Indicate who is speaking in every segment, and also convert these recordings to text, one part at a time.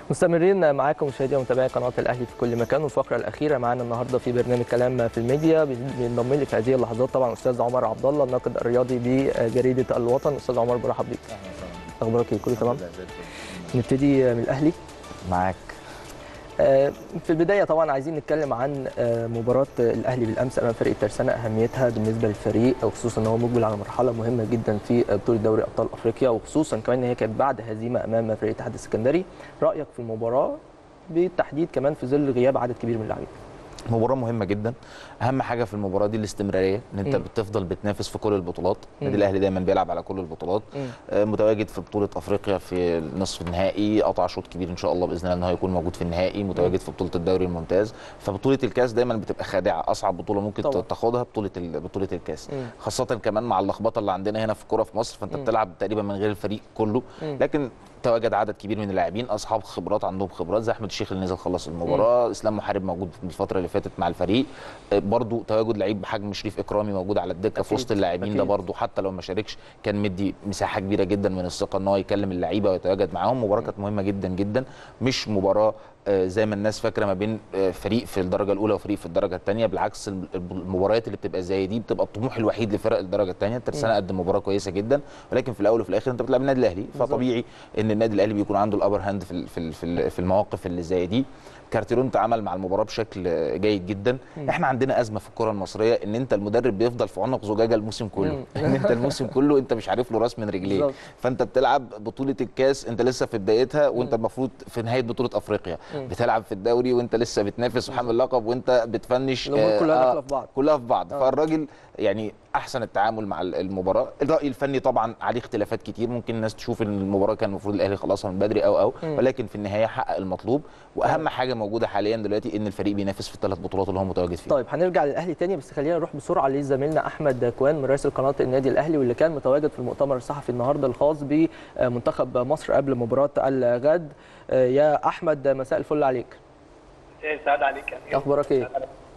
Speaker 1: مستمرين معاكم مشاهدي ومتابعي قناه الاهلي في كل مكان والفقره الاخيره معانا النهارده في برنامج كلام في الميديا بينضم لي في هذه اللحظات طبعا استاذ عمر عبد الله الناقد الرياضي بجريده الوطن استاذ عمر برحب بيك اخبارك ايه كله تمام نبتدي من الاهلي
Speaker 2: معاك
Speaker 1: في البدايه طبعا عايزين نتكلم عن مباراه الاهلي بالامس امام فريق الترسانه اهميتها بالنسبه للفريق وخصوصا ان هو مقبل على مرحله مهمه جدا في بطوله دوري ابطال افريقيا وخصوصا كمان ان هي كانت بعد هزيمه امام فريق الاتحاد السكندري رايك في المباراه بالتحديد كمان في ظل غياب عدد كبير من اللاعبين
Speaker 2: مباراة مهمة جدا أهم حاجة في المباراة دي الاستمرارية إن أنت
Speaker 1: مم.
Speaker 2: بتفضل بتنافس في كل البطولات
Speaker 1: مم.
Speaker 2: النادي الأهلي دايما بيلعب على كل البطولات
Speaker 1: مم.
Speaker 2: آه، متواجد في بطولة أفريقيا في النصف النهائي قطع شوط كبير إن شاء الله بإذن الله إن هو يكون موجود في النهائي متواجد في بطولة الدوري الممتاز فبطولة الكاس دايما بتبقى خادعة أصعب بطولة ممكن
Speaker 1: طبعا.
Speaker 2: تاخدها بطولة ال- بطولة الكاس
Speaker 1: مم.
Speaker 2: خاصة كمان مع اللخبطة اللي عندنا هنا في الكورة في مصر فأنت
Speaker 1: مم.
Speaker 2: بتلعب تقريبا من غير الفريق كله
Speaker 1: مم.
Speaker 2: لكن تواجد عدد كبير من اللاعبين اصحاب خبرات عندهم خبرات زي احمد الشيخ اللي نزل خلص المباراه اسلام محارب موجود في الفتره اللي فاتت مع الفريق آه، برضو تواجد لعيب بحجم شريف اكرامي موجود على الدكه في
Speaker 1: أكيد،
Speaker 2: وسط اللاعبين ده
Speaker 1: أكيد.
Speaker 2: برضو حتى لو ما شاركش كان مدي مساحه كبيره جدا من الثقه ان هو يكلم اللعيبه ويتواجد معاهم مباراه كانت مهمه جدا جدا مش مباراه آه، زي ما الناس فاكره ما بين آه، فريق في الدرجه الاولى وفريق في الدرجه الثانيه بالعكس الم- المباريات اللي بتبقى زي دي بتبقى الطموح الوحيد لفرق الدرجه الثانيه الترسانه قدم مباراه كويسه جدا ولكن في الاول وفي الاخر انت بتلعب النادي الاهلي
Speaker 1: بالظبط.
Speaker 2: فطبيعي ان النادي الاهلي بيكون عنده الابر هاند في ال- في ال- في ال- في المواقف اللي زي دي كارتيرون تعامل مع المباراه بشكل جيد جدا
Speaker 1: مم.
Speaker 2: احنا عندنا ازمه في الكره المصريه ان انت المدرب بيفضل في عنق زجاجه الموسم كله
Speaker 1: مم.
Speaker 2: ان انت الموسم كله انت مش عارف له راس من رجليه
Speaker 1: بالظبط.
Speaker 2: فانت بتلعب بطوله الكاس انت لسه في بدايتها وانت المفروض في نهايه بطوله افريقيا
Speaker 1: مم.
Speaker 2: بتلعب في الدوري وانت لسه بتنافس وحامل اللقب وانت بتفنش
Speaker 1: الأمور
Speaker 2: آه،
Speaker 1: كلها
Speaker 2: آه،
Speaker 1: داخلة في بعض.
Speaker 2: كلها في بعض
Speaker 1: آه.
Speaker 2: فالراجل يعني احسن التعامل مع المباراه الراي الفني طبعا عليه اختلافات كتير ممكن الناس تشوف ان المباراه كان المفروض الاهلي يخلصها من بدري او او
Speaker 1: مم.
Speaker 2: ولكن في النهايه حقق المطلوب واهم حاجه موجوده حاليا دلوقتي ان الفريق بينافس في الثلاث بطولات اللي هو متواجد فيها
Speaker 1: طيب هنرجع للاهلي تاني بس خلينا نروح بسرعه لزميلنا احمد كوان مراسل قناه النادي الاهلي واللي كان متواجد في المؤتمر الصحفي النهارده الخاص بمنتخب مصر قبل مباراه الغد يا احمد مساء الفل عليك
Speaker 3: ايه سعد عليك يا أمير.
Speaker 1: اخبارك ايه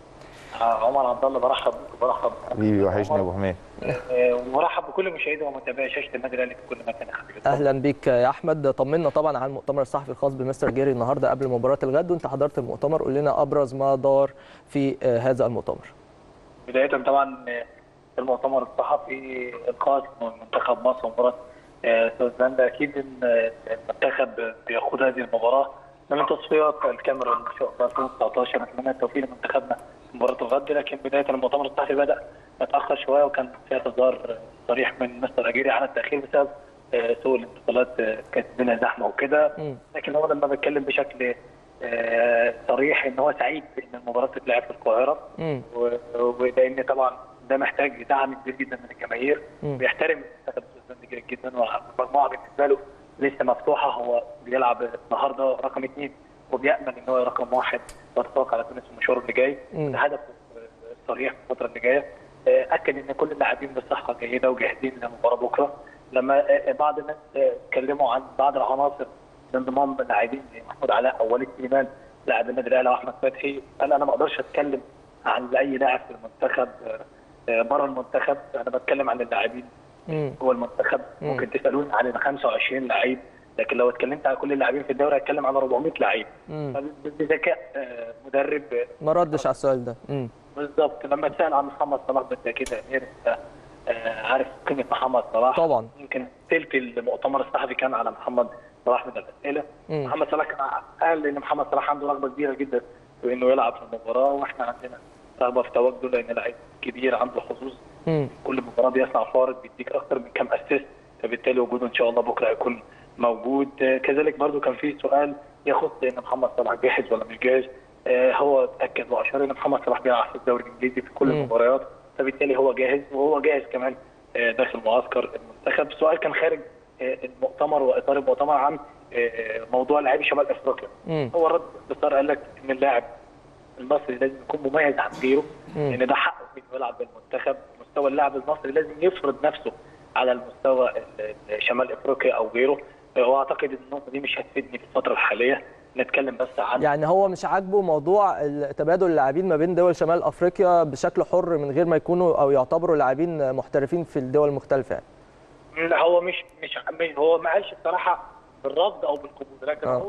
Speaker 3: آه، عمر عبد الله برحب بك برحب
Speaker 2: حبيبي وحشني يا ابو حميد
Speaker 3: آه، وبرحب بكل مشاهدي ومتابعي شاشه النادي الاهلي في كل مكان يا حبيبي
Speaker 1: اهلا بك يا احمد طمنا طبعا عن المؤتمر الصحفي الخاص بمستر جيري النهارده قبل مباراه الغد وانت حضرت المؤتمر قول لنا ابرز ما دار في آه، هذا المؤتمر
Speaker 3: بدايه طبعا آه، المؤتمر الصحفي الخاص من منتخب مصر ومباراه آه، سويسرلاند اكيد ان آه، المنتخب بيخوض هذه المباراه من تصفيات الكاميرون ان شاء الله 2019 نتمنى التوفيق لمنتخبنا في مباراه الغد لكن بدايه المؤتمر الصحفي بدا متاخر شويه وكان في اعتذار صريح من مستر اجيري عن التاخير بسبب آه، سوء الانتقالات آه، كانت الدنيا زحمه وكده
Speaker 1: مم.
Speaker 3: لكن هو لما بيتكلم بشكل آه، صريح ان هو سعيد ان المباراه تتلعب في القاهره
Speaker 1: مم.
Speaker 3: و- ولان طبعا ده محتاج دعم كبير جدا من الجماهير
Speaker 1: مم.
Speaker 3: بيحترم منتخب سويسرلاند كبير جدا والمجموعه بالنسبه له لسه مفتوحه هو بيلعب النهارده رقم اثنين وبيامل ان هو رقم واحد ويتفوق على تونس في المشوار اللي جاي
Speaker 1: مم.
Speaker 3: ده هدفه الصريح في الفتره اللي جايه آه، اكد ان كل اللاعبين بصحه جيده وجاهزين للمباراه بكره لما آه، بعض الناس آه، اتكلموا عن بعض العناصر بانضمام لاعبين زي محمود علاء او وليد سليمان لاعب النادي الاهلي واحمد فتحي انا انا ما اقدرش اتكلم عن اي لاعب في المنتخب آه، آه، بره المنتخب انا بتكلم عن اللاعبين
Speaker 1: مم.
Speaker 3: جوه المنتخب
Speaker 1: مم.
Speaker 3: ممكن تسالوني عن ال 25 لعيب لكن لو اتكلمت عن كل اللاعبين في الدوري هتكلم عن 400 لعيب
Speaker 1: مم.
Speaker 3: بذكاء آه، مدرب آه،
Speaker 1: ما ردش على السؤال ده مم.
Speaker 3: بالظبط لما اتسال عن محمد صلاح بالتاكيد يا امير انت آه، عارف قيمه محمد صلاح
Speaker 1: طبعا.
Speaker 3: يمكن ثلث المؤتمر الصحفي كان على محمد صلاح من الاسئله
Speaker 1: مم.
Speaker 3: محمد صلاح كان قال ان محمد صلاح عنده رغبه كبيره جدا في انه يلعب في المباراه واحنا عندنا رغبه في تواجده لان لعيب كبير عنده حظوظ
Speaker 1: مم.
Speaker 3: كل مباراه بيصنع فارق بيديك اكتر من كام اسيست فبالتالي وجوده ان شاء الله بكره هيكون موجود آه، كذلك برضو كان في سؤال يخص ان محمد صلاح جاهز ولا مش جاهز آه، هو اتاكد واشار ان محمد صلاح بيلعب في الدوري الانجليزي في كل
Speaker 1: مم.
Speaker 3: المباريات فبالتالي هو جاهز وهو جاهز كمان آه، داخل معسكر المنتخب السؤال كان خارج آه، المؤتمر واطار المؤتمر عن آه، موضوع لاعبي شمال افريقيا
Speaker 1: مم.
Speaker 3: هو الرد باختصار قال لك ان اللاعب المصري لازم يكون مميز عن غيره
Speaker 1: مم.
Speaker 3: ان ده حقه انه يلعب بالمنتخب مستوى اللاعب المصري لازم يفرض نفسه على المستوى ال- ال- شمال افريقيا او غيره واعتقد ان النقطه دي مش هتفيدني في الفتره الحاليه نتكلم بس عن
Speaker 1: يعني هو مش عاجبه موضوع تبادل اللاعبين ما بين دول شمال افريقيا بشكل حر من غير ما يكونوا او يعتبروا لاعبين محترفين في الدول المختلفه يعني
Speaker 3: لا هو مش مش مش- هو ما قالش بصراحه بالرفض او بالقبول لكن
Speaker 1: آه.
Speaker 3: هو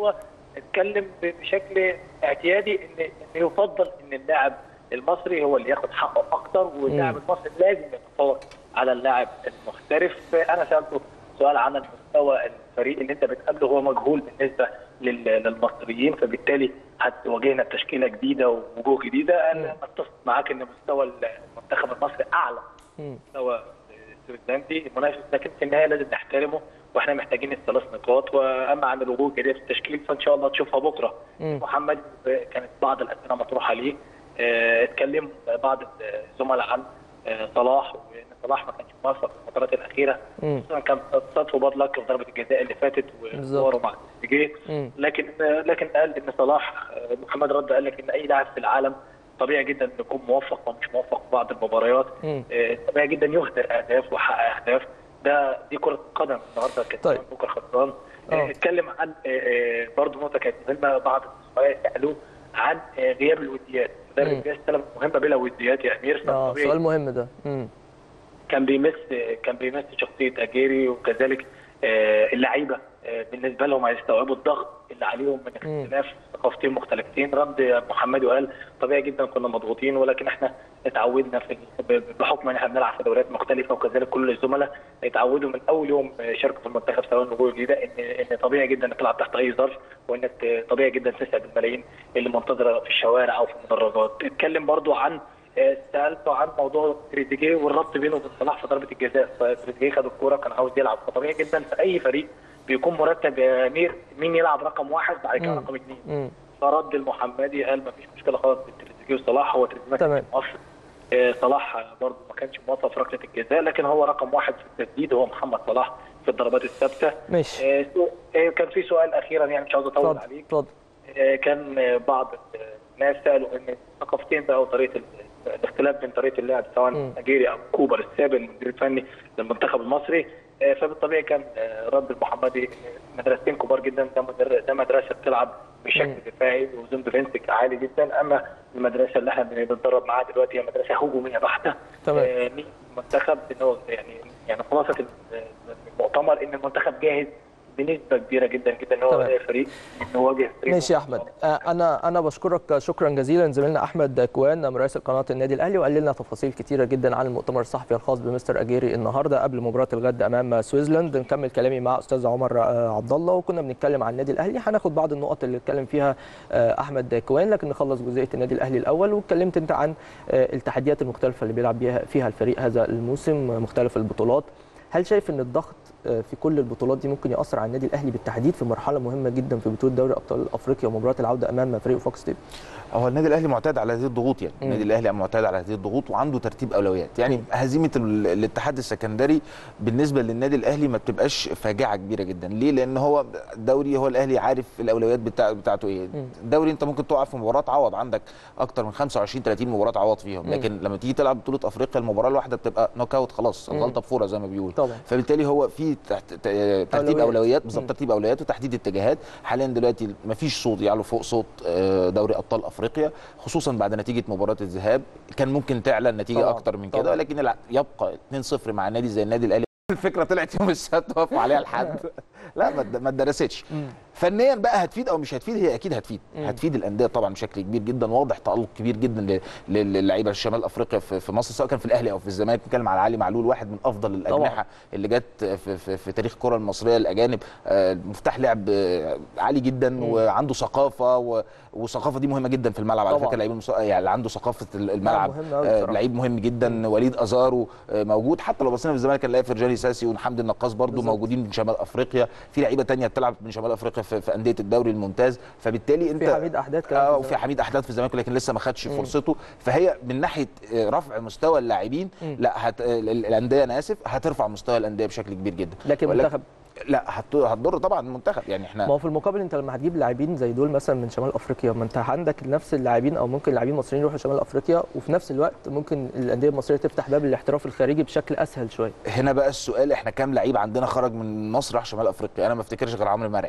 Speaker 3: اتكلم بشكل اعتيادي ان ان يفضل ان اللاعب المصري هو اللي ياخد حقه اكتر واللاعب المصري لازم يتفوق على اللاعب المحترف انا سالته سؤال عن المستوى الفريق اللي انت بتقابله هو مجهول بالنسبه لل- للمصريين فبالتالي هتواجهنا بتشكيله جديده ووجوه جديده انا اتفق معاك ان مستوى المنتخب المصري اعلى
Speaker 1: مم.
Speaker 3: مستوى السويسرلندي المنافس لكن في النهايه لازم نحترمه واحنا محتاجين الثلاث نقاط واما عن الوجوه الجديده في التشكيل فان شاء الله تشوفها بكره
Speaker 1: مم.
Speaker 3: محمد كانت بعض الاسئله مطروحه ليه آه، اتكلم بعض الزملاء عن آه، صلاح وان صلاح ما كانش موفق في الفترات الاخيره
Speaker 1: مم.
Speaker 3: خصوصا كان صدفه بادلك في ضربه الجزاء اللي فاتت
Speaker 1: بالظبط.
Speaker 3: وصوره مع تريزيجيه
Speaker 1: مم.
Speaker 3: لكن لكن قال ان صلاح آه، محمد رد قال لك ان اي لاعب في العالم طبيعي جدا انه يكون موفق ومش موفق في بعض المباريات
Speaker 1: مم.
Speaker 3: آه، طبيعي جدا يهدر اهداف ويحقق اهداف ده دي كره قدم النهارده كسبان
Speaker 1: طيب.
Speaker 3: بكره خسران
Speaker 1: آه.
Speaker 3: آه، اتكلم عن آه، آه، برضه نقطه كانت مهمه بعض الزملاء سالوه عن آه، غياب الوديات
Speaker 1: مم.
Speaker 3: مدرب جهاز سلم مهمه بلا وديات يا امير
Speaker 1: اه
Speaker 3: فطبيعي
Speaker 1: سؤال مهم ده مم.
Speaker 3: كان بيمس كان بيمس شخصيه اجيري وكذلك آه، اللعيبه آه، بالنسبه لهم هيستوعبوا الضغط اللي عليهم من
Speaker 1: مم.
Speaker 3: اختلاف ثقافتين مختلفتين رد محمد وقال طبيعي جدا كنا مضغوطين ولكن احنا اتعودنا في ب- بحكم ان احنا بنلعب في دوريات مختلفه وكذلك كل الزملاء اتعودوا من اول يوم آه، شاركوا في المنتخب سواء نجوم جديده ان ان طبيعي جدا انك تلعب تحت اي ظرف وانك آه، طبيعي جدا تسعد الملايين اللي منتظره في الشوارع او في المدرجات اتكلم برضو عن آه، سالته عن موضوع تريزيجيه والربط بينه وبين صلاح في ضربه الجزاء فتريزيجيه خد الكوره كان عاوز يلعب فطبيعي جدا في اي فريق بيكون مرتب يا امير مين يلعب رقم واحد بعد كده
Speaker 1: مم.
Speaker 3: رقم اثنين
Speaker 1: مم.
Speaker 3: فرد المحمدي قال ما فيش مشكله خالص بين تريزيجيه وصلاح هو تريزيجيه
Speaker 1: تمام.
Speaker 3: كان موفق آه، صلاح برضه ما كانش موفق في ركله الجزاء لكن هو رقم واحد في التسديد هو محمد صلاح في الضربات الثابته
Speaker 1: ماشي
Speaker 3: آه، سو- آه، كان في سؤال اخيرا يعني مش عاوز اطول
Speaker 1: اتفضل
Speaker 3: عليك
Speaker 1: اتفضل
Speaker 3: آه، كان آه، بعض الناس سالوا ان ثقافتين بقى وطريقه ال- الاختلاف بين طريقه اللعب سواء
Speaker 1: مم.
Speaker 3: اجيري او كوبر السابق المدير الفني للمنتخب المصري آه، فبالطبيعي كان آه، رد المحمدي إن مدرستين كبار جدا ده مدر- ده مدرسه بتلعب بشكل
Speaker 1: مم.
Speaker 3: دفاعي وزون ديفنسك عالي جدا اما المدرسه اللي احنا بنتدرب معاها دلوقتي هي مدرسه هجوميه بحته
Speaker 1: تمام.
Speaker 3: آه، نيجي المنتخب ان هو يعني يعني خلاصه المؤتمر ان المنتخب جاهز بنسبه كبيره جدا جدا ان هو
Speaker 1: تمام.
Speaker 3: يواجه فريق انه يواجه فريق
Speaker 1: ماشي يا احمد آه، انا انا بشكرك شكرا جزيلا زميلنا احمد كوان مراسل قناه النادي الاهلي وقال لنا تفاصيل كتيره جدا عن المؤتمر الصحفي الخاص بمستر اجيري النهارده قبل مباراه الغد امام سويسلاند نكمل كلامي مع استاذ عمر آه، عبد الله وكنا بنتكلم عن النادي الاهلي هناخد بعض النقط اللي اتكلم فيها آه، احمد كوان لكن نخلص جزئيه النادي الاهلي الاول واتكلمت انت عن آه، التحديات المختلفه اللي بيلعب بيها فيها الفريق هذا الموسم مختلف البطولات هل شايف ان الضغط آه، في كل البطولات دي ممكن ياثر على النادي الاهلي بالتحديد في مرحله مهمه جدا في بطوله دوري ابطال افريقيا ومباراه العوده امام فريق فوكس تيب
Speaker 2: هو النادي الاهلي معتاد على هذه الضغوط يعني
Speaker 1: مم.
Speaker 2: النادي الاهلي معتاد على هذه الضغوط وعنده ترتيب اولويات يعني هزيمه ال- الاتحاد السكندري بالنسبه للنادي الاهلي ما بتبقاش فاجعه كبيره جدا ليه لان هو الدوري هو الاهلي عارف الاولويات بتاع بتاعته ايه
Speaker 1: مم.
Speaker 2: الدوري انت ممكن تقع في مباراه عوض عندك اكتر من 25 30 مباراه عوض فيهم
Speaker 1: مم.
Speaker 2: لكن لما تيجي تلعب بطوله افريقيا المباراه الواحده بتبقى نوك اوت خلاص
Speaker 1: مم.
Speaker 2: الغلطه بفوره زي ما بيقولوا
Speaker 1: طبعا
Speaker 2: فبالتالي هو في تحت ت- ترتيب
Speaker 1: أولويات.
Speaker 2: اولويات
Speaker 1: مم.
Speaker 2: بالظبط ترتيب اولويات وتحديد اتجاهات حاليا دلوقتي ما فيش صوت يعلو فوق صوت آه، دوري ابطال افريقيا خصوصا بعد نتيجه مباراه الذهاب كان ممكن تعلى النتيجه
Speaker 1: طبعاً،
Speaker 2: اكتر من
Speaker 1: طبعاً.
Speaker 2: كده ولكن الع- يبقى 2-0 مع نادي زي النادي الاهلي الفكره طلعت يوم السبت وقفوا عليها الحد لا ما اد- ما اتدرستش
Speaker 1: مم.
Speaker 2: فنيا بقى هتفيد او مش هتفيد هي اكيد هتفيد
Speaker 1: مم.
Speaker 2: هتفيد الانديه طبعا بشكل كبير جدا واضح تالق كبير جدا ل- ل- للعيبه شمال افريقيا في في مصر سواء كان في الاهلي او في الزمالك بنتكلم على علي معلول واحد من افضل الاجنحه اللي جت في, في, في تاريخ الكره المصريه الاجانب آه، مفتاح لعب آه، عالي جدا وعنده ثقافه و- والثقافه دي مهمه جدا في الملعب على
Speaker 1: طبعاً.
Speaker 2: فكره لعيب المص... يعني اللي عنده ثقافه الملعب
Speaker 1: مهم أوي
Speaker 2: آه،
Speaker 1: بصراحة.
Speaker 2: لعيب مهم جدا وليد ازارو آه، موجود حتى لو بصينا في الزمالك هنلاقي فرجاني ساسي وحمدي النقاص برضو
Speaker 1: بالظبط.
Speaker 2: موجودين من شمال افريقيا في لعيبه تانية بتلعب من شمال افريقيا في, في انديه الدوري الممتاز فبالتالي انت
Speaker 1: في حميد احداد كمان
Speaker 2: اه
Speaker 1: في
Speaker 2: وفي
Speaker 1: الزمالك.
Speaker 2: حميد احداث في الزمالك لكن لسه ما خدش فرصته فهي من ناحيه آه، رفع مستوى اللاعبين
Speaker 1: مم.
Speaker 2: لا هت... ال- ال- الانديه انا اسف هترفع مستوى الانديه بشكل كبير جدا
Speaker 1: لكن
Speaker 2: ولكن-
Speaker 1: المنتخب
Speaker 2: لا هت... هتضر طبعا المنتخب يعني احنا
Speaker 1: ما هو في المقابل انت لما هتجيب لاعبين زي دول مثلا من شمال افريقيا ما انت عندك نفس اللاعبين او ممكن لاعبين مصريين يروحوا شمال افريقيا وفي نفس الوقت ممكن الانديه المصريه تفتح باب الاحتراف الخارجي بشكل اسهل شويه
Speaker 2: هنا بقى السؤال احنا كام لعيب عندنا خرج من مصر راح شمال افريقيا انا ما افتكرش غير عمرو مرعي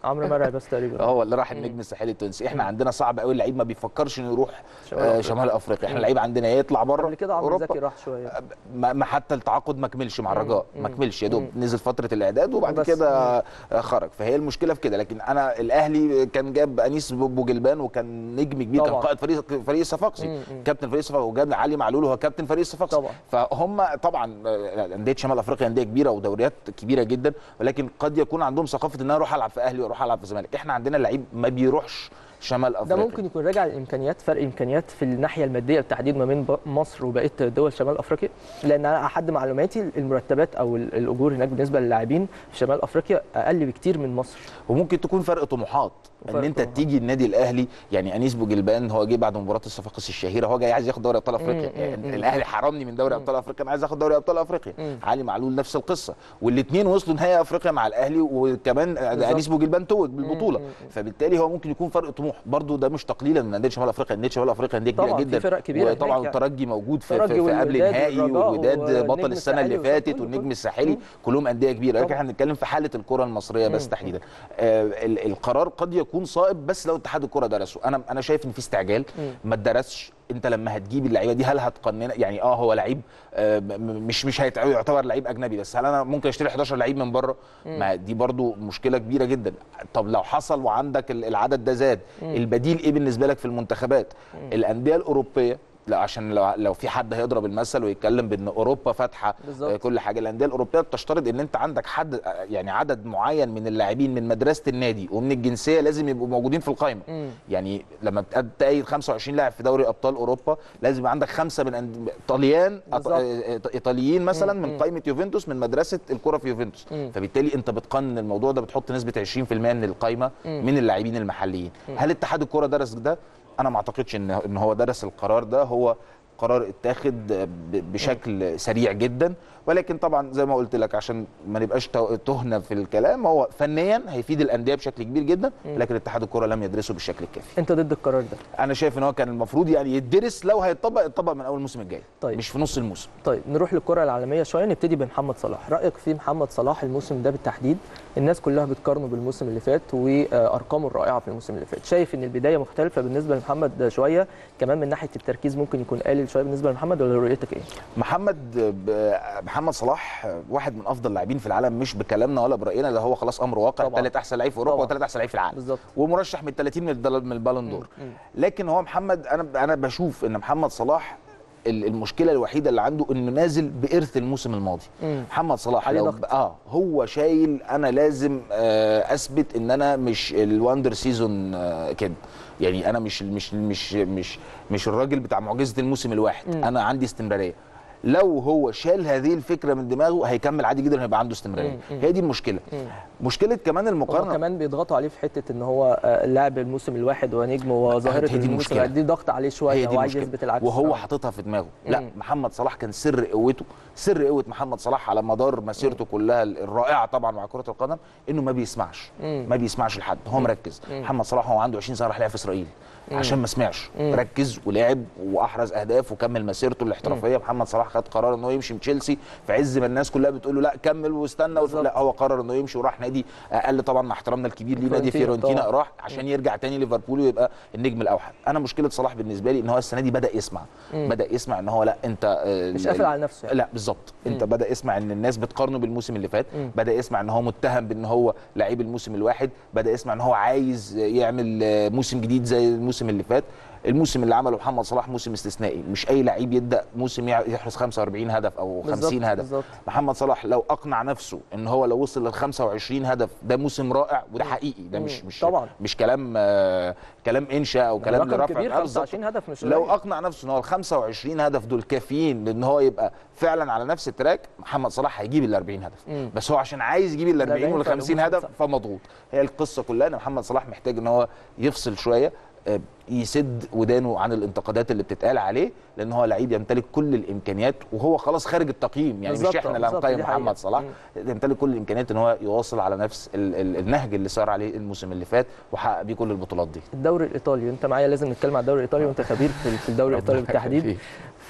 Speaker 1: عمرو مرعي بس تقريبا
Speaker 2: هو اللي راح النجم الساحلي التونسي احنا عندنا صعب قوي اللعيب ما بيفكرش انه يروح
Speaker 1: شمال
Speaker 2: آه،
Speaker 1: أفريقيا.
Speaker 2: شمال افريقيا احنا اللعيب عندنا يا يطلع بره
Speaker 1: قبل كده عمرو زكي راح شويه
Speaker 2: ما ما حتى التعاقد ما كملش مع الرجاء ما كملش يا دوب نزل فتره الاعداد وبعد
Speaker 1: بس.
Speaker 2: كده آه، خرج فهي المشكله في كده لكن انا الاهلي كان جاب انيس بوجلبان وكان نجم كبير كان
Speaker 1: طبعا.
Speaker 2: قائد فريق فريق الصفاقسي
Speaker 1: مم، مم.
Speaker 2: كابتن فريق الصفاقسي وجاب علي معلول وهو كابتن فريق الصفاقسي
Speaker 1: طبعا.
Speaker 2: فهم طبعا آه، انديه شمال افريقيا انديه كبيره ودوريات كبيره جدا ولكن قد يكون عندهم ثقافه ان انا اروح العب في اهلي واروح العب في الزمالك احنا عندنا لعيب ما بيروحش شمال
Speaker 1: ده
Speaker 2: افريقيا
Speaker 1: ممكن يكون راجع للامكانيات فرق امكانيات في الناحيه الماديه بالتحديد ما بين ب- مصر وبقيه دول شمال افريقيا لان انا احد معلوماتي المرتبات او ال- الاجور هناك بالنسبه للاعبين في شمال افريقيا اقل بكتير من مصر
Speaker 2: وممكن تكون فرق طموحات ان
Speaker 1: فرق
Speaker 2: انت
Speaker 1: طموحات.
Speaker 2: تيجي النادي الاهلي يعني انيس بوجلبان هو جه بعد مباراه الصفاقس الشهيره هو جاي عايز ياخد دوري ابطال افريقيا
Speaker 1: مم،
Speaker 2: يعني
Speaker 1: مم،
Speaker 2: الاهلي حرمني من دوري ابطال افريقيا انا عايز اخد دوري ابطال افريقيا
Speaker 1: مم.
Speaker 2: علي معلول نفس القصه والاثنين وصلوا نهائي افريقيا مع الاهلي وكمان انيس بوجلبان توج بالبطوله
Speaker 1: مم، مم.
Speaker 2: فبالتالي هو ممكن يكون فرق طموح برضو ده مش تقليلا من انديه شمال افريقيا انديه شمال افريقيا انديه كبيره
Speaker 1: طبعاً، في
Speaker 2: جدا
Speaker 1: فرق كبيرة
Speaker 2: وطبعا
Speaker 1: هناك يعني.
Speaker 2: الترجي موجود في,
Speaker 1: الترجي
Speaker 2: في, في قبل
Speaker 1: والوداد
Speaker 2: نهائي
Speaker 1: والرجاء
Speaker 2: والوداد
Speaker 1: والنجم
Speaker 2: بطل السنه اللي
Speaker 1: الساحلي
Speaker 2: فاتت
Speaker 1: وكل-
Speaker 2: والنجم
Speaker 1: كل-
Speaker 2: الساحلي
Speaker 1: مم.
Speaker 2: كلهم انديه كبيره لكن
Speaker 1: طبعاً.
Speaker 2: احنا بنتكلم في حاله الكره المصريه بس
Speaker 1: مم.
Speaker 2: تحديدا آه ال- القرار قد يكون صائب بس لو اتحاد الكره درسه انا انا شايف ان في استعجال
Speaker 1: مم.
Speaker 2: ما اتدرسش انت لما هتجيب اللعيبه دي هل هتقنن يعني اه هو لعيب آه م- م- مش مش هيتع- يعتبر لعيب اجنبي بس هل انا ممكن اشتري 11 لعيب من بره ما دي برضو مشكله كبيره جدا طب لو حصل وعندك ال- العدد ده زاد البديل ايه بالنسبه لك في المنتخبات الانديه الاوروبيه لا عشان لو لو في حد هيضرب المثل ويتكلم بان اوروبا فاتحه
Speaker 1: بالظبط.
Speaker 2: آه، كل حاجه الانديه الاوروبيه بتشترط ان انت عندك حد آه، يعني عدد معين من اللاعبين من مدرسه النادي ومن الجنسيه لازم يبقوا موجودين في القائمه
Speaker 1: مم.
Speaker 2: يعني لما بتأيد 25 لاعب في دوري ابطال اوروبا لازم يبقى عندك خمسه من أند- طليان أط-
Speaker 1: بالظبط.
Speaker 2: آه، ايطاليين مثلا
Speaker 1: مم.
Speaker 2: من قائمه يوفنتوس من مدرسه الكره في يوفنتوس
Speaker 1: مم.
Speaker 2: فبالتالي انت بتقنن الموضوع ده بتحط نسبه 20% من القائمه
Speaker 1: مم.
Speaker 2: من اللاعبين المحليين هل اتحاد الكره درس ده انا ما اعتقدش ان ان هو درس القرار ده هو قرار اتاخد ب- بشكل سريع جدا ولكن طبعا زي ما قلت لك عشان ما نبقاش تو- تهنا في الكلام هو فنيا هيفيد الانديه بشكل كبير جدا لكن اتحاد الكره لم يدرسه بالشكل الكافي
Speaker 1: انت ضد القرار ده
Speaker 2: انا شايف ان هو كان المفروض يعني يدرس لو هيطبق يطبق من اول الموسم الجاي
Speaker 1: طيب.
Speaker 2: مش في نص الموسم
Speaker 1: طيب نروح للكره العالميه شويه نبتدي بمحمد صلاح رايك في محمد صلاح الموسم ده بالتحديد الناس كلها بتقارنه بالموسم اللي فات وارقامه الرائعه في الموسم اللي فات شايف ان البدايه مختلفه بالنسبه لمحمد شويه كمان من ناحيه التركيز ممكن يكون قليل شويه بالنسبه لمحمد ولا رؤيتك ايه
Speaker 2: محمد ب- محمد صلاح واحد من افضل اللاعبين في العالم مش بكلامنا ولا براينا ده هو خلاص امر واقع
Speaker 1: طبعاً.
Speaker 2: ثالث احسن لعيب في اوروبا
Speaker 1: طبعاً.
Speaker 2: وثالث احسن لعيب في العالم
Speaker 1: بالظبط
Speaker 2: ومرشح من 30 من الدل- من البالون دور
Speaker 1: مم.
Speaker 2: لكن هو محمد انا انا بشوف ان محمد صلاح ال- المشكله الوحيده اللي عنده انه نازل بارث الموسم الماضي
Speaker 1: مم.
Speaker 2: محمد صلاح
Speaker 1: عليه
Speaker 2: لو
Speaker 1: ضغط.
Speaker 2: اه هو شايل انا لازم آه اثبت ان انا مش الواندر سيزون آه كده يعني انا مش مش مش مش مش الراجل بتاع معجزه الموسم الواحد
Speaker 1: مم.
Speaker 2: انا عندي استمراريه لو هو شال هذه الفكره من دماغه هيكمل عادي جدا هيبقى عنده استمراريه
Speaker 1: مم. مم.
Speaker 2: هي دي المشكله
Speaker 1: مم.
Speaker 2: مشكله كمان
Speaker 1: هم
Speaker 2: المقارنه
Speaker 1: كمان بيضغطوا عليه في حته ان هو آه، لاعب الموسم الواحد ونجم وظاهره
Speaker 2: هي دي
Speaker 1: الموسم
Speaker 2: المشكلة.
Speaker 1: دي ضغط عليه شويه
Speaker 2: هي دي
Speaker 1: هو عايز
Speaker 2: المشكلة.
Speaker 1: يثبت العكس
Speaker 2: وهو
Speaker 1: آه.
Speaker 2: حاططها في دماغه لا
Speaker 1: مم.
Speaker 2: محمد صلاح كان سر قوته سر قوه محمد صلاح على مدار مسيرته كلها الرائعه طبعا مع كره القدم انه ما بيسمعش
Speaker 1: مم.
Speaker 2: ما بيسمعش لحد هو مركز
Speaker 1: مم.
Speaker 2: محمد صلاح هو عنده 20 سنه راح لعب في اسرائيل عشان ما سمعش
Speaker 1: مم.
Speaker 2: ركز ولعب واحرز اهداف وكمل مسيرته الاحترافيه محمد صلاح خد قرار انه يمشي من تشيلسي في عز ما الناس كلها بتقول له لا كمل واستنى
Speaker 1: بالظبط.
Speaker 2: لا هو قرر انه يمشي وراح نادي اقل طبعا مع احترامنا الكبير ليه نادي
Speaker 1: فيورنتينا
Speaker 2: فيورنتينا
Speaker 1: طبعاً.
Speaker 2: راح عشان يرجع تاني ليفربول ويبقى النجم الاوحد انا مشكله صلاح بالنسبه لي ان هو السنه دي بدا يسمع
Speaker 1: مم.
Speaker 2: بدا يسمع ان هو لا انت آه،
Speaker 1: مش
Speaker 2: ال-
Speaker 1: قافل على نفسه يعني.
Speaker 2: لا بالظبط انت
Speaker 1: مم.
Speaker 2: بدا يسمع ان الناس بتقارنه بالموسم اللي فات
Speaker 1: مم.
Speaker 2: بدا يسمع ان هو متهم بان هو لعيب الموسم الواحد بدا يسمع ان هو عايز يعمل آه، موسم جديد زي الموسم اللي فات الموسم اللي عمله محمد صلاح موسم استثنائي مش اي لعيب يبدا موسم يع- يحرز 45 هدف او 50
Speaker 1: بالظبط،
Speaker 2: هدف
Speaker 1: بالظبط.
Speaker 2: محمد صلاح لو اقنع نفسه ان هو لو وصل لل 25 هدف ده موسم رائع وده حقيقي ده مش
Speaker 1: مم.
Speaker 2: مش
Speaker 1: طبعاً.
Speaker 2: مش كلام آه، كلام انشاء او كلام
Speaker 1: رقم
Speaker 2: لرفع
Speaker 1: كبير
Speaker 2: آه، بالظبط.
Speaker 1: 25 هدف مش
Speaker 2: لو
Speaker 1: قليل.
Speaker 2: اقنع نفسه ان هو ال 25 هدف دول كافيين لان هو يبقى فعلا على نفس التراك محمد صلاح هيجيب ال 40 هدف
Speaker 1: مم.
Speaker 2: بس هو عشان عايز يجيب ال 40 وال 50
Speaker 1: فعلا
Speaker 2: هدف فمضغوط هي القصه كلها ان محمد صلاح محتاج ان هو يفصل شويه آه، يسد ودانه عن الانتقادات اللي بتتقال عليه لان هو لعيب يمتلك كل الامكانيات وهو خلاص خارج التقييم يعني مش
Speaker 1: بالظبط،
Speaker 2: احنا اللي
Speaker 1: بالظبط،
Speaker 2: هنقيم
Speaker 1: دي حقيقة.
Speaker 2: محمد صلاح
Speaker 1: مم.
Speaker 2: يمتلك كل الامكانيات ان هو يواصل على نفس ال- ال- النهج اللي سار عليه الموسم اللي فات وحقق بيه كل البطولات دي
Speaker 1: الدوري الايطالي انت معايا لازم نتكلم عن الدوري الايطالي وانت خبير في في الدوري الايطالي بالتحديد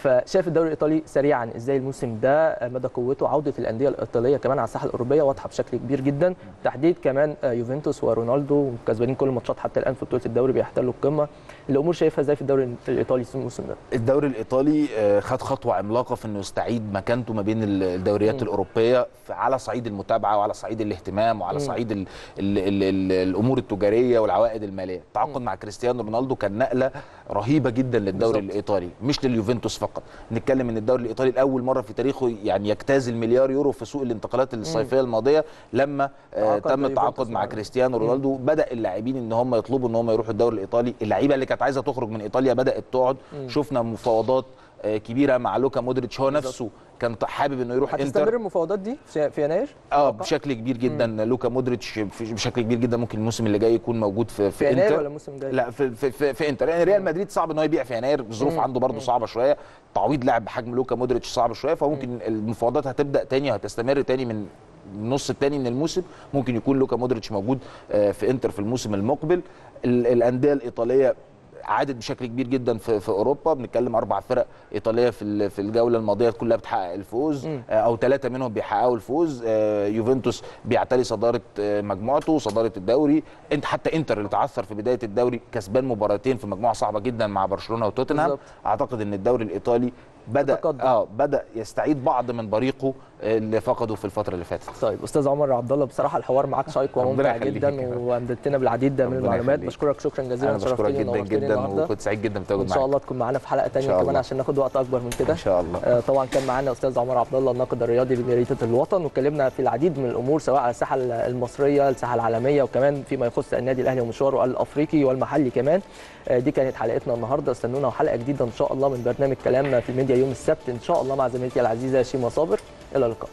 Speaker 1: فشايف الدوري الايطالي سريعا ازاي الموسم ده مدى قوته عوده الانديه الايطاليه كمان على الساحه الاوروبيه واضحه بشكل كبير جدا تحديد كمان يوفنتوس ورونالدو كسبانين كل الماتشات حتى الان في بطوله الدوري بيحتلوا القمه الامور شايفها ازاي في الدوري الايطالي الموسم ده
Speaker 2: الدوري الايطالي آه، خد خطوه عملاقه في انه يستعيد مكانته ما بين ال- الدوريات
Speaker 1: مم.
Speaker 2: الاوروبيه في- على صعيد المتابعه وعلى صعيد الاهتمام وعلى
Speaker 1: مم.
Speaker 2: صعيد ال ال ال ال الامور التجاريه والعوائد الماليه التعاقد مع كريستيانو رونالدو كان نقله رهيبه جدا للدوري
Speaker 1: بالظبط.
Speaker 2: الايطالي مش لليوفنتوس فقط نتكلم ان الدوري الايطالي لاول مره في تاريخه يعني يجتاز المليار يورو في سوق الانتقالات الصيفيه الماضيه لما آه
Speaker 1: تعاقد
Speaker 2: تم
Speaker 1: يوفنتوس
Speaker 2: التعاقد مع
Speaker 1: مع-
Speaker 2: كريستيانو رونالدو بدا اللاعبين ان هم يطلبوا ان هم يروحوا الدوري الايطالي اللعيبه اللي كانت عايزه تخرج من ايطاليا بدات تقعد
Speaker 1: مم.
Speaker 2: شفنا مفاوضات آه، كبيره مع لوكا مودريتش هو
Speaker 1: بالظبط.
Speaker 2: نفسه كان ط- حابب انه يروح
Speaker 1: هتستمر
Speaker 2: انتر
Speaker 1: المفاوضات دي في في يناير
Speaker 2: اه
Speaker 1: أتوقع؟
Speaker 2: بشكل كبير جدا لوكا مودريتش في- بشكل كبير جدا ممكن الموسم اللي جاي يكون موجود في
Speaker 1: في
Speaker 2: في
Speaker 1: يناير
Speaker 2: انتر
Speaker 1: ولا الموسم الجاي
Speaker 2: لا في في في, في انتر يعني ريال مدريد صعب ان هو يبيع في يناير الظروف
Speaker 1: مم.
Speaker 2: عنده برضه
Speaker 1: مم.
Speaker 2: صعبه شويه تعويض لاعب بحجم لوكا مودريتش صعب شويه فممكن المفاوضات هتبدا تاني وهتستمر تاني من النص الثاني من الموسم ممكن يكون لوكا مودريتش موجود آه، في انتر في الموسم المقبل ال- الانديه الايطاليه عادت بشكل كبير جدا في, في اوروبا بنتكلم اربع فرق ايطاليه في ال- في الجوله الماضيه كلها بتحقق الفوز
Speaker 1: مم.
Speaker 2: آه، او ثلاثه منهم بيحققوا الفوز آه، يوفنتوس بيعتلي صداره آه، مجموعته صداره الدوري انت حتى انتر اللي تعثر في بدايه الدوري كسبان مباراتين في مجموعه صعبه جدا مع برشلونه وتوتنهام
Speaker 1: بالظبط.
Speaker 2: اعتقد ان الدوري الايطالي بدا
Speaker 1: تقدم.
Speaker 2: اه بدا يستعيد بعض من بريقه اللي فقده في الفتره اللي فاتت
Speaker 1: طيب استاذ عمر عبد الله بصراحه الحوار معاك شيق
Speaker 2: ربنا
Speaker 1: وممتع
Speaker 2: يخليك
Speaker 1: جدا
Speaker 2: يا رب.
Speaker 1: وامددتنا بالعديد من
Speaker 2: ربنا
Speaker 1: المعلومات
Speaker 2: يخليك.
Speaker 1: بشكرك شكرا جزيلا
Speaker 2: انا بشكرك
Speaker 1: شرفتني
Speaker 2: جدا
Speaker 1: ونورتني
Speaker 2: جدا
Speaker 1: النهارده.
Speaker 2: وكنت سعيد جدا بتواجد
Speaker 1: ان
Speaker 2: معاك
Speaker 1: شاء الله تكون معانا في حلقه
Speaker 2: إن
Speaker 1: ثانيه
Speaker 2: شاء
Speaker 1: كمان
Speaker 2: الله.
Speaker 1: عشان ناخد وقت اكبر من كده
Speaker 2: ان شاء الله
Speaker 1: آه، طبعا كان معانا استاذ عمر عبد الله الناقد الرياضي بجريده الوطن واتكلمنا في العديد من الامور سواء على الساحه المصريه الساحه العالميه وكمان فيما يخص النادي الاهلي ومشواره الافريقي والمحلي كمان آه، دي كانت حلقتنا النهارده استنونا حلقه جديده ان شاء الله من برنامج كلامنا في الميديا يوم السبت ان شاء الله مع زميلتي العزيزه شيماء صابر الى اللقاء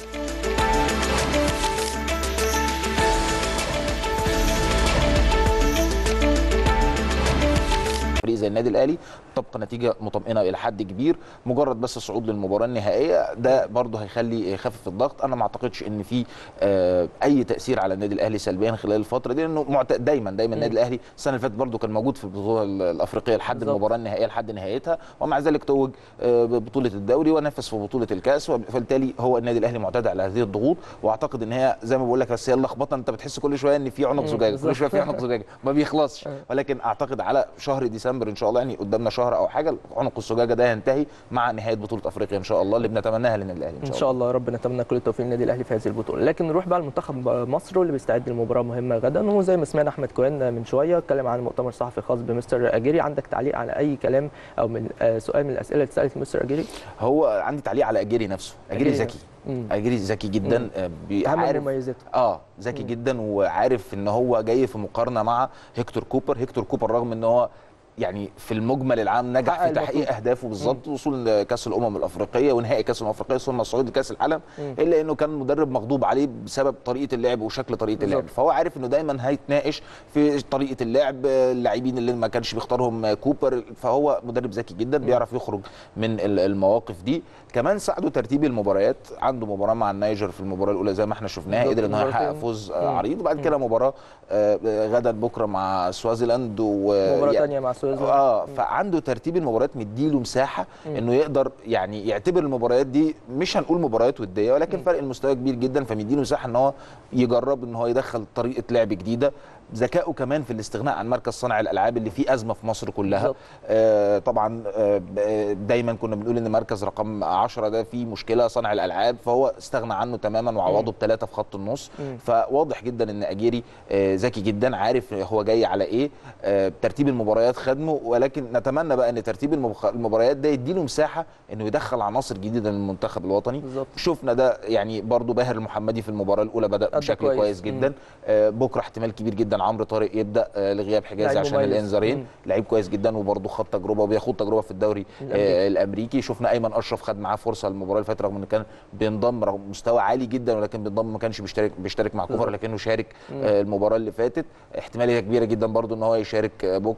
Speaker 2: فريق زي النادي الاهلي تبقى نتيجه مطمئنه الى حد كبير مجرد بس الصعود للمباراه النهائيه ده برضه هيخلي يخفف الضغط انا ما اعتقدش ان في آه، اي تاثير على النادي الاهلي سلبيا خلال الفتره دي لانه معت... دايما دايما النادي الاهلي السنه اللي فاتت برضه كان موجود في البطوله الافريقيه لحد
Speaker 1: بالظبط.
Speaker 2: المباراه النهائيه لحد نهايتها ومع ذلك توج آه، ببطوله الدوري ونافس في بطوله الكاس وبالتالي هو النادي الاهلي معتاد على هذه الضغوط واعتقد ان هي زي ما بقول لك بس هي اللخبطه انت بتحس كل شويه ان في عنق
Speaker 1: مم،
Speaker 2: زجاجه كل
Speaker 1: بالظبط.
Speaker 2: شويه في عنق زجاجه ما بيخلصش
Speaker 1: أيوة.
Speaker 2: ولكن اعتقد على شهر ديسمبر ان شاء الله يعني قدامنا شهر او حاجه عنق الزجاجه ده ينتهي مع نهايه بطوله افريقيا ان شاء الله اللي بنتمناها للنادي الاهلي
Speaker 1: ان شاء الله يا رب نتمنى كل التوفيق للنادي الاهلي في هذه البطوله لكن نروح بقى لمنتخب مصر واللي بيستعد لمباراه مهمه غدا وزي ما سمعنا احمد كوان من شويه اتكلم عن مؤتمر صحفي خاص بمستر اجيري عندك تعليق على اي كلام او من آه، سؤال من الاسئله اللي اتسالت مستر اجيري
Speaker 2: هو عندي تعليق على اجيري نفسه اجيري
Speaker 1: أجيري
Speaker 2: ذكي
Speaker 1: مم.
Speaker 2: اجيري ذكي جدا آه، بي-
Speaker 1: اهم
Speaker 2: عارف
Speaker 1: مميزاته
Speaker 2: اه ذكي جدا وعارف ان هو جاي في مقارنه مع هيكتور كوبر هيكتور كوبر رغم ان هو يعني في المجمل العام نجح
Speaker 1: حقق
Speaker 2: في تحقيق
Speaker 1: المطلوب.
Speaker 2: اهدافه بالظبط وصول لكاس الامم الافريقيه ونهائي كاس الامم الافريقيه ثم الصعود لكاس العالم
Speaker 1: مم.
Speaker 2: الا انه كان مدرب مغضوب عليه بسبب طريقه اللعب وشكل طريقه اللعب
Speaker 1: بالظبط.
Speaker 2: فهو عارف انه دايما هيتناقش في طريقه اللعب اللاعبين اللي ما كانش بيختارهم كوبر فهو مدرب ذكي جدا بيعرف يخرج من ال- المواقف دي كمان ساعده ترتيب المباريات عنده مباراه مع النيجر في المباراه الاولى زي ما احنا شفناها
Speaker 1: بالظبط،
Speaker 2: قدر ان هو يحقق
Speaker 1: مباراتين.
Speaker 2: فوز آه،
Speaker 1: مم.
Speaker 2: عريض وبعد كده مباراه آه، غدا بكره مع سوازيلاند و
Speaker 1: مباراه
Speaker 2: يعني-
Speaker 1: ثانيه مع سويسرا
Speaker 2: اه فعنده ترتيب المباريات مديله مساحه انه يقدر يعني يعتبر المباريات دي مش هنقول مباريات وديه ولكن فرق المستوى كبير جدا فمديله مساحه ان هو يجرب ان هو يدخل طريقه لعب جديده ذكائه كمان في الاستغناء عن مركز صانع الالعاب اللي فيه ازمه في مصر كلها
Speaker 1: بالظبط.
Speaker 2: آه طبعا آه ب- دايما كنا بنقول ان مركز رقم 10 ده فيه مشكله صانع الالعاب فهو استغنى عنه تماما وعوضه بثلاثه في خط النص
Speaker 1: مم.
Speaker 2: فواضح جدا ان اجيري آه، ذكي جدا عارف هو جاي على ايه آه، ترتيب المباريات خدمه ولكن نتمنى بقى ان ترتيب المبخ- المباريات ده يديله مساحه انه يدخل عناصر جديده للمنتخب الوطني
Speaker 1: بالظبط.
Speaker 2: شفنا ده يعني برضو باهر المحمدي في المباراه الاولى بدا
Speaker 1: أدى
Speaker 2: بشكل
Speaker 1: كويس.
Speaker 2: كويس, جدا آه، بكره احتمال كبير جدا عمرو طارق يبدا آه، لغياب حجازي
Speaker 1: لعيب
Speaker 2: عشان
Speaker 1: مميز.
Speaker 2: الانذارين
Speaker 1: مم.
Speaker 2: لعيب كويس جدا وبرضه خد تجربه وبياخد تجربه في الدوري
Speaker 1: الأمريكي.
Speaker 2: آه، الامريكي شفنا ايمن اشرف خد معاه فرصه المباراه اللي فاتت رغم انه كان بينضم رغم مستوى عالي جدا ولكن بينضم ما كانش بيشترك بيشترك مع كوفر
Speaker 1: بالظبط.
Speaker 2: لكنه شارك آه، المباراه اللي فاتت احتماليه كبيره جدا برضه ان هو يشارك آه، بكره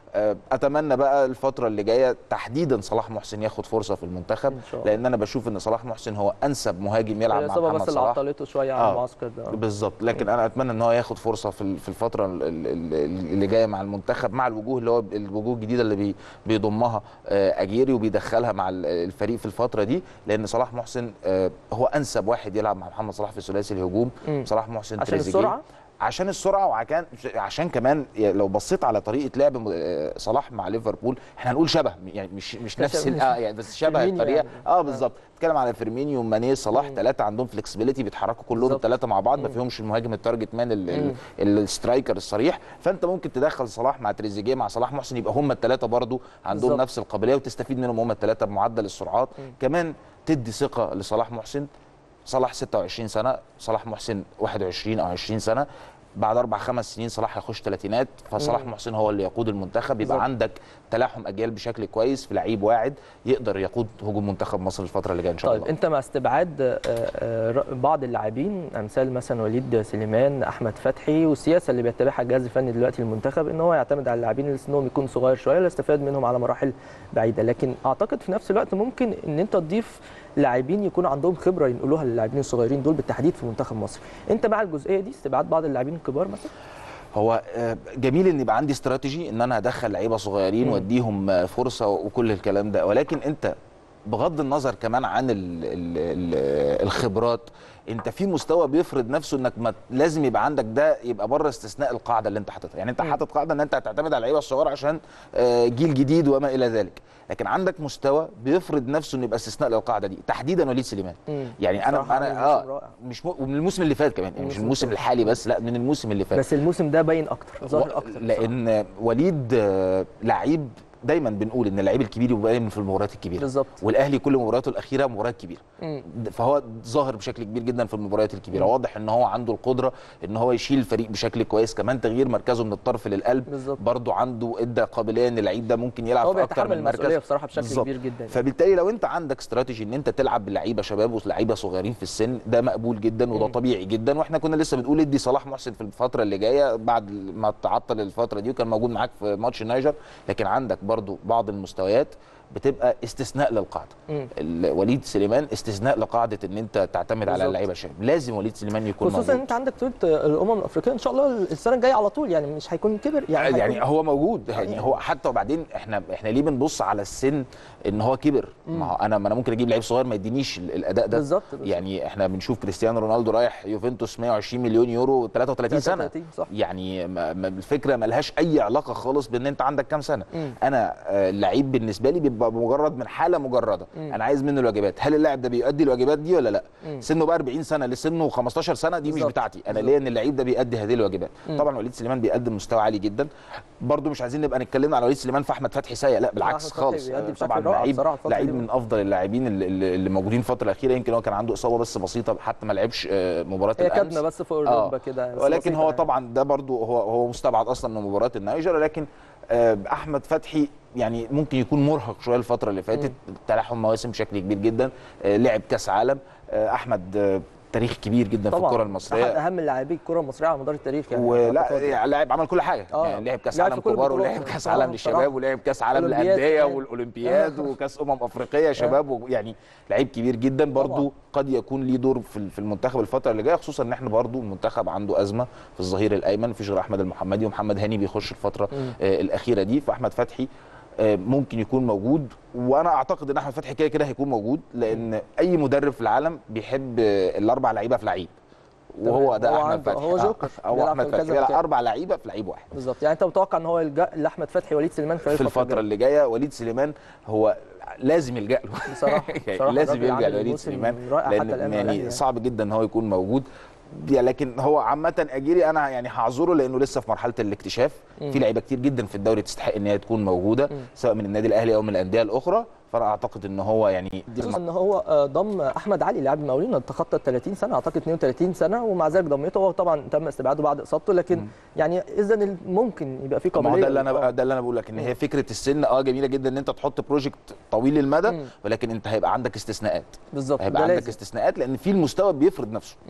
Speaker 2: آه، اتمنى بقى الفتره اللي جايه تحديدا صلاح محسن ياخد فرصه في المنتخب
Speaker 1: إن شاء الله.
Speaker 2: لان انا بشوف ان صلاح محسن هو انسب مهاجم يلعب مع
Speaker 1: الاصابه
Speaker 2: محمد
Speaker 1: بس اللي
Speaker 2: صلاح
Speaker 1: عطلته شويه على
Speaker 2: آه.
Speaker 1: المعسكر ده
Speaker 2: بالظبط لكن انا اتمنى ان هو ياخد فرصه في ال- في الفتره ال- ال- ال- اللي جايه مع المنتخب مع الوجوه اللي هو الوجوه الجديده اللي بي بيضمها آه، اجيري وبيدخلها مع ال- الفريق في الفتره دي لان صلاح محسن آه، هو انسب واحد يلعب مع محمد صلاح في ثلاثي الهجوم
Speaker 1: مم.
Speaker 2: صلاح محسن
Speaker 1: عشان
Speaker 2: تريزيجيه.
Speaker 1: السرعة؟
Speaker 2: عشان السرعه وعشان عشان كمان لو بصيت على طريقه لعب م- آه، صلاح مع ليفربول احنا هنقول شبه يعني مش مش نفس ال- اه يعني بس شبه
Speaker 1: فيرمينيو
Speaker 2: الطريقه
Speaker 1: يعني.
Speaker 2: اه بالظبط بتتكلم على فيرمينيو ماني صلاح ثلاثه عندهم فلكسبيليتي بيتحركوا كلهم
Speaker 1: بالظبط.
Speaker 2: الثلاثه مع بعض ما فيهمش المهاجم التارجت مان ال- ال-
Speaker 1: مم.
Speaker 2: السترايكر الصريح فانت ممكن تدخل صلاح مع تريزيجيه مع صلاح محسن يبقى هم الثلاثه برضو عندهم
Speaker 1: بالظبط.
Speaker 2: نفس القابليه وتستفيد منهم هم الثلاثه بمعدل السرعات كمان تدي ثقه لصلاح محسن صلاح 26 سنه صلاح محسن 21 او 20 سنه بعد اربع خمس سنين صلاح هيخش ثلاثينات فصلاح
Speaker 1: مم.
Speaker 2: محسن هو اللي يقود المنتخب يبقى
Speaker 1: بالظبط.
Speaker 2: عندك تلاحم اجيال بشكل كويس في لعيب واعد يقدر يقود هجوم منتخب مصر الفتره اللي جايه ان شاء
Speaker 1: طيب
Speaker 2: الله
Speaker 1: انت مع استبعاد آه، آه، بعض اللاعبين امثال مثلا وليد سليمان احمد فتحي والسياسه اللي بيتبعها الجهاز الفني دلوقتي للمنتخب ان هو يعتمد على اللاعبين اللي سنهم يكون صغير شويه ويستفاد منهم على مراحل بعيده لكن اعتقد في نفس الوقت ممكن ان انت تضيف لاعبين يكون عندهم خبره ينقلوها للاعبين الصغيرين دول بالتحديد في منتخب مصر انت مع الجزئيه دي استبعاد بعض اللاعبين الكبار مثلا
Speaker 2: هو آه، جميل ان يبقى عندي استراتيجي ان انا ادخل لعيبه صغيرين
Speaker 1: مم.
Speaker 2: واديهم آه، فرصه وكل الكلام ده ولكن انت بغض النظر كمان عن ال ال ال الخبرات انت في مستوى بيفرض نفسه انك ما لازم يبقى عندك ده يبقى بره استثناء القاعده اللي انت حاططها يعني انت
Speaker 1: مم.
Speaker 2: حاطط قاعده ان انت هتعتمد على اللعيبه الصغيره عشان آه، جيل جديد وما الى ذلك لكن عندك مستوى بيفرض نفسه انه يبقى استثناء للقاعده دي تحديدا وليد سليمان
Speaker 1: مم.
Speaker 2: يعني انا
Speaker 1: بصراحة عامل
Speaker 2: انا
Speaker 1: موسم
Speaker 2: اه
Speaker 1: رائع.
Speaker 2: مش م... ومن الموسم اللي فات كمان يعني مش
Speaker 1: الموسم
Speaker 2: الموسم
Speaker 1: اللي فات.
Speaker 2: الحالي بس لا من الموسم اللي فات
Speaker 1: بس الموسم ده باين اكتر ظاهر اكتر بصراحة.
Speaker 2: لان وليد آه، لعيب دايما بنقول ان اللعيب الكبير يبقى دايما في المباريات الكبيره
Speaker 1: بالظبط.
Speaker 2: والاهلي كل مبارياته الاخيره مباريات كبيره
Speaker 1: مم.
Speaker 2: فهو ظاهر بشكل كبير جدا في المباريات الكبيره واضح ان هو عنده القدره ان هو يشيل الفريق بشكل كويس كمان تغيير مركزه من الطرف للقلب
Speaker 1: بالظبط.
Speaker 2: برضه عنده ادى قابليه ان اللعيب ده ممكن يلعب
Speaker 1: هو
Speaker 2: في اكتر
Speaker 1: بيتحمل
Speaker 2: من مركز
Speaker 1: المسؤولية بصراحة بشكل
Speaker 2: بالظبط.
Speaker 1: كبير جدا.
Speaker 2: فبالتالي لو انت عندك استراتيجي ان انت تلعب بلعيبه شباب ولعيبه صغيرين في السن ده مقبول جدا وده طبيعي جدا واحنا كنا لسه بنقول ادي صلاح محسن في الفتره اللي جايه بعد ما تعطل الفتره دي وكان موجود معاك في ماتش النيجر لكن عندك برضو بعض المستويات بتبقى استثناء للقاعده
Speaker 1: مم.
Speaker 2: ال- وليد سليمان استثناء لقاعده ان انت تعتمد على
Speaker 1: بالظبط.
Speaker 2: اللعيبه الشباب لازم وليد سليمان يكون
Speaker 1: خصوصا ان
Speaker 2: موجود
Speaker 1: انت عندك بطوله الامم الافريقيه ان شاء الله السنه الجايه على طول يعني مش هيكون كبر يعني
Speaker 2: يعني
Speaker 1: هيكون-
Speaker 2: هو موجود يعني هو حتى وبعدين احنا احنا ليه بنبص على السن ان هو كبر ما هو انا ما انا ممكن اجيب لعيب صغير ما يدينيش ال- الاداء ده
Speaker 1: بالظبط، بالظبط.
Speaker 2: يعني احنا بنشوف كريستيانو رونالدو رايح يوفنتوس 120 مليون يورو 33 سنه
Speaker 1: 33 صح.
Speaker 2: يعني ما ما الفكره ملهاش اي علاقه خالص بان انت عندك كام سنه
Speaker 1: مم.
Speaker 2: انا آه، اللعيب بالنسبه لي بيبقى مجرد من حاله مجرده انا عايز منه الواجبات هل اللاعب ده بيؤدي الواجبات دي ولا لا سنه بقى 40 سنه لسنه 15 سنه دي مش
Speaker 1: بالظبط.
Speaker 2: بتاعتي انا
Speaker 1: بالظبط.
Speaker 2: ليا ان اللعيب ده بيأدي هذه الواجبات طبعا وليد سليمان بيقدم مستوى عالي جدا برضو مش عايزين نبقى نتكلم على وليد سليمان في احمد فتحي سيء لا بالعكس
Speaker 1: أحمد فتحي
Speaker 2: خالص
Speaker 1: بيأدي
Speaker 2: آه،
Speaker 1: بشكل
Speaker 2: طبعا
Speaker 1: رائع
Speaker 2: لعيب
Speaker 1: بصراحة الفترة
Speaker 2: لعيب
Speaker 1: دي.
Speaker 2: من افضل اللاعبين اللي, اللي اللي موجودين الفتره الاخيره يمكن هو كان عنده اصابه بس بسيطه حتى ما لعبش آه، مباراه
Speaker 1: هي
Speaker 2: الامس
Speaker 1: كدمه بس فوق
Speaker 2: آه.
Speaker 1: الركبه كده بس
Speaker 2: ولكن
Speaker 1: بسيطة
Speaker 2: هو
Speaker 1: يعني.
Speaker 2: طبعا ده برضو هو هو مستبعد اصلا من مباراه النيجر ولكن آه، احمد فتحي يعني ممكن يكون مرهق شويه الفتره اللي فاتت تلاحم مواسم بشكل كبير جدا آه، لعب كاس عالم آه، احمد آه، تاريخ كبير جدا في
Speaker 1: طبعا
Speaker 2: الكره
Speaker 1: أحد
Speaker 2: المصريه
Speaker 1: اهم لاعبي الكره المصريه على مدار التاريخ يعني
Speaker 2: ولا
Speaker 1: أعتقد.
Speaker 2: يعني لاعب عمل كل حاجه
Speaker 1: آه.
Speaker 2: يعني لعب كاس
Speaker 1: لعب
Speaker 2: عالم
Speaker 1: في كل
Speaker 2: كبار
Speaker 1: البطولات.
Speaker 2: ولعب كاس
Speaker 1: آه،
Speaker 2: عالم
Speaker 1: بصراحة.
Speaker 2: للشباب ولعب كاس عالم
Speaker 1: أولمبياد
Speaker 2: للانديه
Speaker 1: كمان.
Speaker 2: والاولمبياد
Speaker 1: آه.
Speaker 2: وكاس امم افريقيه شباب يعني لعيب كبير جدا برضو
Speaker 1: طبعا.
Speaker 2: قد يكون ليه دور في في المنتخب الفتره اللي جايه خصوصا ان احنا برضو المنتخب عنده ازمه في الظهير الايمن مفيش غير احمد المحمدي ومحمد هاني بيخش الفتره آه الاخيره دي فاحمد فتحي آه، ممكن يكون موجود وانا اعتقد ان احمد فتحي كده كده هيكون موجود لان اي مدرب في العالم بيحب آه، الاربع لعيبه في لعيب وهو
Speaker 1: تمام.
Speaker 2: ده
Speaker 1: هو
Speaker 2: احمد
Speaker 1: عنده-
Speaker 2: فتحي
Speaker 1: هو
Speaker 2: آه،
Speaker 1: جوكر.
Speaker 2: هو
Speaker 1: بيلعب
Speaker 2: احمد
Speaker 1: في
Speaker 2: فتحي
Speaker 1: كذا
Speaker 2: بيلعب
Speaker 1: مكان.
Speaker 2: اربع لعيبه في لعيب واحد
Speaker 1: بالظبط يعني انت متوقع ان هو يلجا لاحمد فتحي وليد سليمان خلال
Speaker 2: في الفتره اللي جايه وليد سليمان هو لازم يلجا له
Speaker 1: بصراحة-
Speaker 2: يعني
Speaker 1: بصراحة
Speaker 2: لازم
Speaker 1: الراجل
Speaker 2: يلجا
Speaker 1: عامل
Speaker 2: لوليد
Speaker 1: موسم
Speaker 2: سليمان
Speaker 1: رائع حتى
Speaker 2: لان
Speaker 1: الآن مع
Speaker 2: يعني,
Speaker 1: الأهلي يعني.
Speaker 2: صعب جدا ان هو يكون موجود دي- لكن هو عامة اجيري انا يعني هعذره لانه لسه في مرحلة الاكتشاف في لعيبة كتير جدا في الدوري تستحق ان هي تكون موجودة سواء من النادي الاهلي او من الاندية الاخرى فانا اعتقد ان هو يعني دي
Speaker 1: خصوصا ان هو آه، ضم احمد علي لاعب المقاولين تخطى ال 30 سنه اعتقد 32 سنه ومع ذلك ضمته هو طبعا تم استبعاده بعد اصابته لكن يعني اذا ممكن يبقى في
Speaker 2: ما
Speaker 1: قابليه
Speaker 2: هو ده اللي انا
Speaker 1: آه.
Speaker 2: بقى ده اللي انا بقول لك ان هي فكره السن اه جميله جدا ان انت تحط بروجكت طويل المدى
Speaker 1: مم.
Speaker 2: ولكن انت هيبقى عندك استثناءات
Speaker 1: بالظبط
Speaker 2: هيبقى
Speaker 1: ده
Speaker 2: عندك
Speaker 1: لازم.
Speaker 2: استثناءات لان في المستوى بيفرض نفسه
Speaker 1: مم.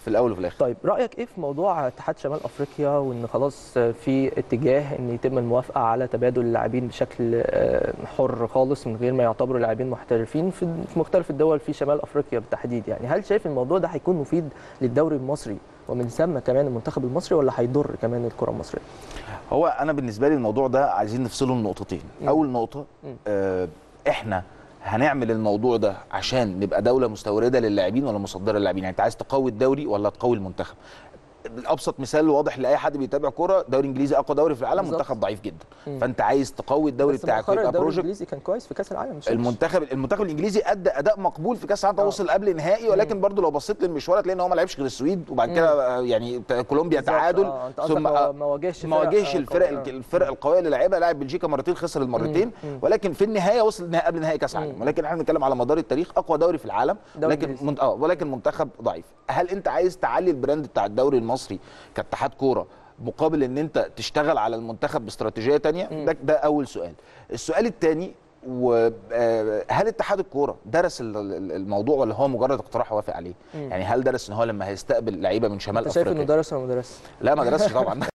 Speaker 2: في الاول وفي الاخر
Speaker 1: طيب رايك ايه في موضوع اتحاد شمال افريقيا وان خلاص في اتجاه ان يتم الموافقه على تبادل اللاعبين بشكل آه، حر خالص من غير ما يعتبروا لاعبين محترفين في في مختلف الدول في شمال افريقيا بالتحديد يعني هل شايف الموضوع ده هيكون مفيد للدوري المصري ومن ثم كمان المنتخب المصري ولا هيضر كمان الكره المصريه
Speaker 2: هو انا بالنسبه لي الموضوع ده عايزين نفصله لنقطتين
Speaker 1: مم.
Speaker 2: اول نقطه
Speaker 1: مم.
Speaker 2: آه احنا هنعمل الموضوع ده عشان نبقى دوله مستورده للاعبين ولا مصدره للاعبين يعني انت عايز تقوي الدوري ولا تقوي المنتخب ابسط مثال واضح لاي حد بيتابع كوره دوري انجليزي اقوى دوري في العالم
Speaker 1: بالظبط.
Speaker 2: منتخب ضعيف جدا
Speaker 1: مم.
Speaker 2: فانت عايز تقوي الدوري
Speaker 1: بس
Speaker 2: بتاعك
Speaker 1: مؤخراً
Speaker 2: ويبقى
Speaker 1: الدوري
Speaker 2: بروجكت
Speaker 1: الانجليزي كان كويس في كاس العالم مش
Speaker 2: المنتخب المنتخب الانجليزي ادى اداء مقبول في كاس العالم
Speaker 1: آه.
Speaker 2: وصل قبل نهائي ولكن برضو لو بصيت للمشوار هتلاقي ان هو ما لعبش غير السويد وبعد
Speaker 1: مم.
Speaker 2: كده آه، يعني كولومبيا
Speaker 1: بالظبط،
Speaker 2: تعادل
Speaker 1: آه، أنت قصدك
Speaker 2: ثم
Speaker 1: هو
Speaker 2: آه،
Speaker 1: ما واجهش
Speaker 2: ما
Speaker 1: فرق،
Speaker 2: واجهش
Speaker 1: آه،
Speaker 2: الفرق
Speaker 1: قوية.
Speaker 2: الفرق القويه اللي لعبها لاعب بلجيكا مرتين خسر المرتين
Speaker 1: مم.
Speaker 2: ولكن في النهايه وصل نهائي قبل نهائي كاس العالم
Speaker 1: مم.
Speaker 2: ولكن احنا بنتكلم على مدار التاريخ اقوى دوري في العالم
Speaker 1: دوري
Speaker 2: لكن
Speaker 1: إنجليزي.
Speaker 2: من... اه ولكن منتخب ضعيف هل انت عايز تعلي البراند بتاع الدوري المصري كاتحاد كوره مقابل ان انت تشتغل على المنتخب باستراتيجيه تانية
Speaker 1: مم.
Speaker 2: ده ده اول سؤال السؤال الثاني وهل اتحاد الكوره درس ال- ال- الموضوع ولا هو مجرد اقتراح وافق عليه
Speaker 1: مم.
Speaker 2: يعني هل درس ان هو لما هيستقبل لعيبه من شمال
Speaker 1: انت شايف
Speaker 2: افريقيا
Speaker 1: انه درس ولا ما درس؟
Speaker 2: لا ما درسش طبعا